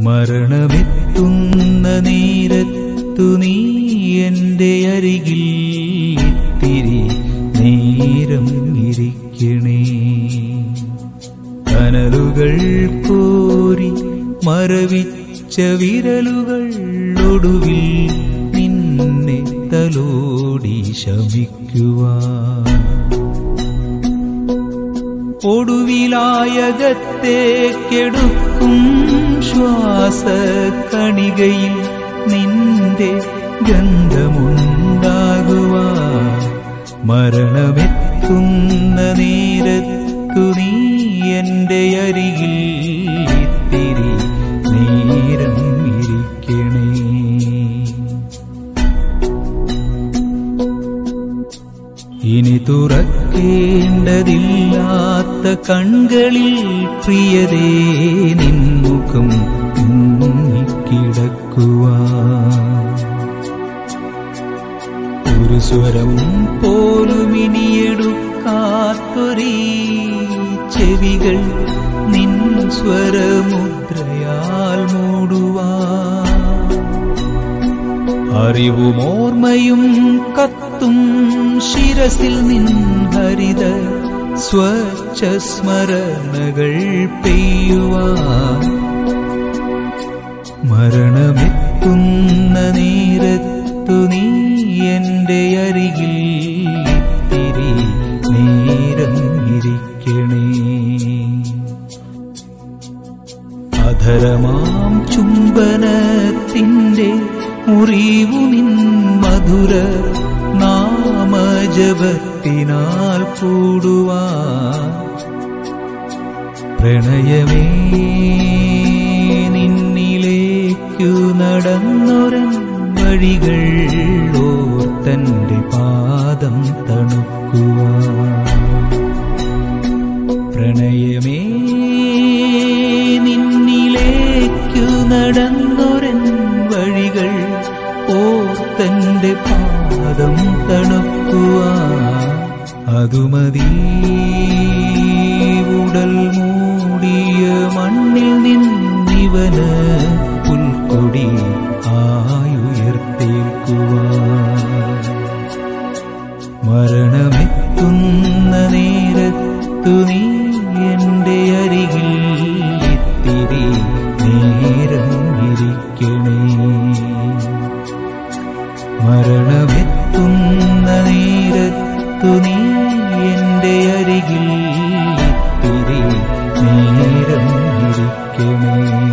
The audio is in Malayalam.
മരണമെത്തുന്ന നേരത്തു നീ എന്റെ അരികിൽ ഇത്തിരി നേരം ഇരിക്കണേ കനലുകൾ കോരി മരവിച്ച വിരലുകൾ ഒടുവിൽ നിന്നെ തലോടി ശമിക്കുവാൻ ഒടുവിലായകത്തേക്കെടുക്കും ശ്വാസ കണികയിൽ നിന്റെ ഗന്ധമുണ്ടാകുവാ മരണമെത്തുന്ന നേരത്തു നീ എന്റെ അരികിൽ ഇത്തിരി നേരം ഇരിക്കണേ ഇനി തുറക്കേണ്ടതില്ലാത്ത കൺകളിൽ പ്രിയതേ നിൻമുഖം മുങ്ങിക്കിടക്കുവാ ഒരു സ്വരം പോലും ഇനിയെടുക്കാത്തൊരീ ചെവികൾ നിൻ സ്വരമുദ്രയാൽ മൂടുവാ അറിവും ഓർമ്മയും കത്തും ശിരസിൽ നിൻ ഹരിത സ്വച്ഛ സ്മരണകൾ പെയ്യുവാ മരണമെത്തുന്ന നേരത്തു നീ എന്റെ അരികിൽ ഇത്തിരി നേരം ഇരിക്കണേ അധരമാം ചുംബനത്തിൻ്റെ മുറിവു നിൻ മധുര നാമജപത്തിനാൽ കൂടുവാ പ്രണയമേ നിന്നിലേക്കു നടന്നൊരൻ വഴികൾ ഓർത്തന്റെ പാദം തണുക്കുവാ പ്രണയമേ നിന്നിലേക്കു നടന്നൊരൻ വഴികൾ ഓർത്തന്റെ പാദം തണുക്കുവാ അതുമതി ഉടൽ മൂടിയ മണ്ണിൽ നിന്നിവന് പുൽക്കൊടി ആയുയർത്തേൽക്കുവാ മരണമെത്തുന്ന നേരത്തു നീ എന്റെ അരികിൽ ഇത്തിരി നേരം ഇരിക്കണേ മരണമെത്തുന്ന നേരത്തു നീ എന്റെ അരികിൽ ഇത്തിരി നേരം ഇരിക്കണേ